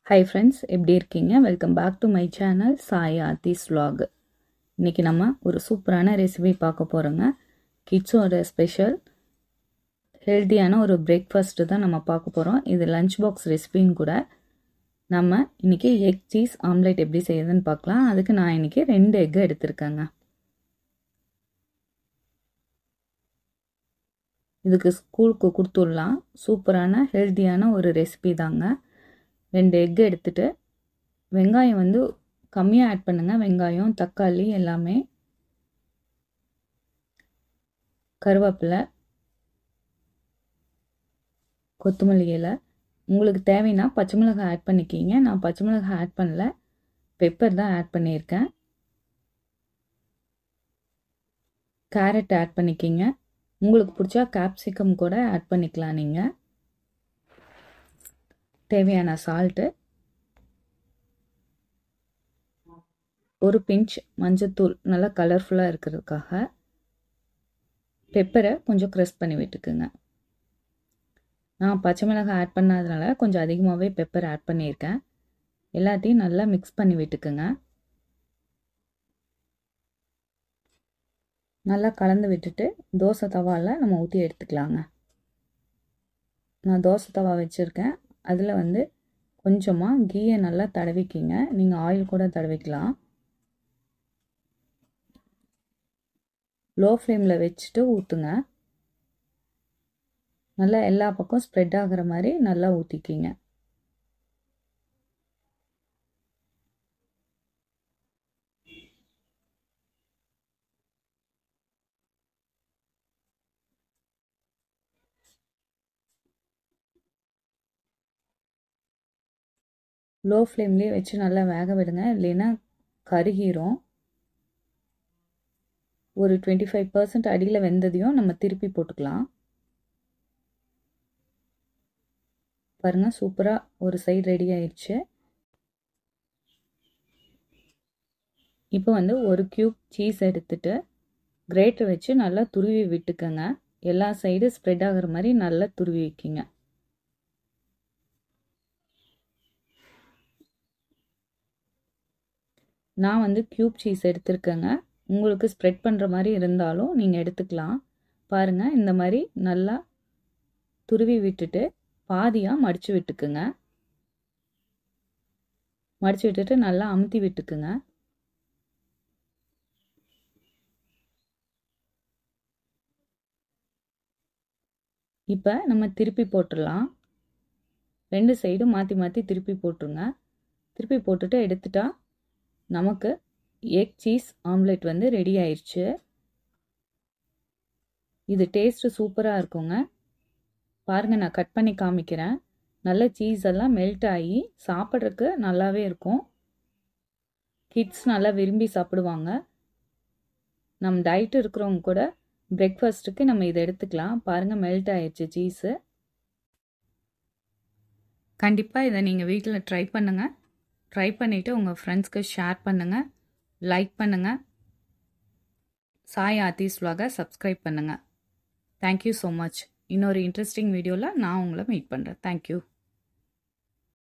hi friends எப்படி இருக்கீங்க welcome back to my channel Sai Aarthi's vlog இன்றைக்கி நம்ம ஒரு சூப்பரான ரெசிபி பார்க்க போகிறோங்க கிட்ஸோட ஸ்பெஷல் ஹெல்த்தியான ஒரு பிரேக்ஃபாஸ்ட்டு தான் நம்ம பார்க்க போகிறோம் இது லஞ்ச் பாக்ஸ் ரெசிபியும் கூட நம்ம இன்றைக்கி எக் சீஸ் ஆம்லேட் எப்படி செய்யுதுன்னு பார்க்கலாம் அதுக்கு நான் இன்றைக்கி ரெண்டு எக்கு எடுத்திருக்கேங்க இதுக்கு ஸ்கூலுக்கு கொடுத்துடலாம் சூப்பரான ஹெல்த்தியான ஒரு ரெசிபி தாங்க ரெண்டு எக்கு எடுத்துட்டு வெங்காயம் வந்து கம்மியாக ஆட் பண்ணுங்கள் வெங்காயம் தக்காளி எல்லாமே கருவேப்பிலை கொத்தமல்லி இலை உங்களுக்கு தேவைன்னா பச்சை மிளகாய் ஆட் பண்ணிக்கிங்க நான் பச்சை மிளகாய் ஆட் பண்ணல பெப்பர் தான் ஆட் பண்ணியிருக்கேன் கேரட் ஆட் பண்ணிக்கிங்க உங்களுக்கு பிடிச்சா கேப்சிகம் கூட ஆட் பண்ணிக்கலாம் நீங்கள் தேவையான சால்ட்டு ஒரு பிஞ்ச் மஞ்சத்தூள் நல்லா கலர்ஃபுல்லாக இருக்கிறதுக்காக பெப்பரை கொஞ்சம் க்ரெஸ் பண்ணி விட்டுக்குங்க நான் பச்சை மிளகாய் ஆட் பண்ணாதனால கொஞ்சம் அதிகமாகவே பெப்பர் ஆட் பண்ணியிருக்கேன் எல்லாத்தையும் நல்லா மிக்ஸ் பண்ணி விட்டுக்குங்க நல்லா கலந்து விட்டுட்டு தோசை தவாவில் நம்ம ஊற்றி எடுத்துக்கலாங்க நான் தோசை தவா வச்சுருக்கேன் அதில் வந்து கொஞ்சமாக கீயை நல்லா தடவிக்கிங்க நீங்கள் ஆயில் கூட தடவிக்கலாம் லோ ஃப்ளேமில் வச்சுட்டு ஊற்றுங்க நல்லா எல்லா பக்கம் ஸ்ப்ரெட் ஆகிற மாதிரி நல்லா ஊற்றிக்கிங்க லோ ஃப்ளேம்லேயே வச்சு நல்லா வேக விடுங்க இல்லைன்னா கருகிரும் ஒரு டுவெண்ட்டி ஃபைவ் பர்சன்ட் அடியில் வெந்ததையும் நம்ம திருப்பி போட்டுக்கலாம் பாருங்கள் சூப்பராக ஒரு சைடு ரெடி ஆயிடுச்சு இப்போ வந்து ஒரு க்யூப் சீஸ் எடுத்துட்டு கிரேட்டர் வச்சு நல்லா துருவி விட்டுக்கோங்க எல்லா சைடு ஸ்ப்ரெட் ஆகிற மாதிரி நல்லா துருவி வைக்கிங்க நான் வந்து க்யூப் சீஸ் எடுத்திருக்கேங்க உங்களுக்கு ஸ்ப்ரெட் பண்ணுற மாதிரி இருந்தாலும் நீங்கள் எடுத்துக்கலாம் பாருங்கள் இந்த மாதிரி நல்லா துருவி விட்டுட்டு பாதியாக மடித்து விட்டுக்குங்க மடித்து விட்டுட்டு நல்லா அமுத்தி விட்டுக்குங்க இப்போ நம்ம திருப்பி போட்டுடலாம் ரெண்டு சைடும் மாற்றி மாற்றி திருப்பி போட்டுருங்க திருப்பி போட்டுட்டு எடுத்துட்டா நமக்கு எக் சீஸ் ஆம்லெட் வந்து ரெடி ஆயிடுச்சு இது டேஸ்ட்டு சூப்பராக இருக்குங்க பாருங்கள் நான் கட் பண்ணி காமிக்கிறேன் நல்ல சீஸ் எல்லாம் மெல்ட் ஆகி சாப்பிட்றதுக்கு நல்லாவே இருக்கும் கிட்ஸ் நல்லா விரும்பி சாப்பிடுவாங்க நம்ம டயட் இருக்கிறவங்க கூட பிரேக்ஃபாஸ்ட்டுக்கு நம்ம இதை எடுத்துக்கலாம் பாருங்கள் மெல்ட் ஆயிடுச்சு சீஸு கண்டிப்பாக இதை நீங்கள் வீட்டில் ட்ரை பண்ணுங்கள் ட்ரை பண்ணிவிட்டு உங்கள் ஃப்ரெண்ட்ஸ்க்கு ஷேர் பண்ணுங்கள் லைக் பண்ணுங்கள் சாய் ஆர்த்திஸ் vlog-அ சப்ஸ்கிரைப் பண்ணுங்கள் தேங்க்யூ ஸோ மச் இன்னொரு இன்ட்ரெஸ்டிங் வீடியோவில் நான் உங்களை மீட் பண்ணுறேன் தேங்க்யூ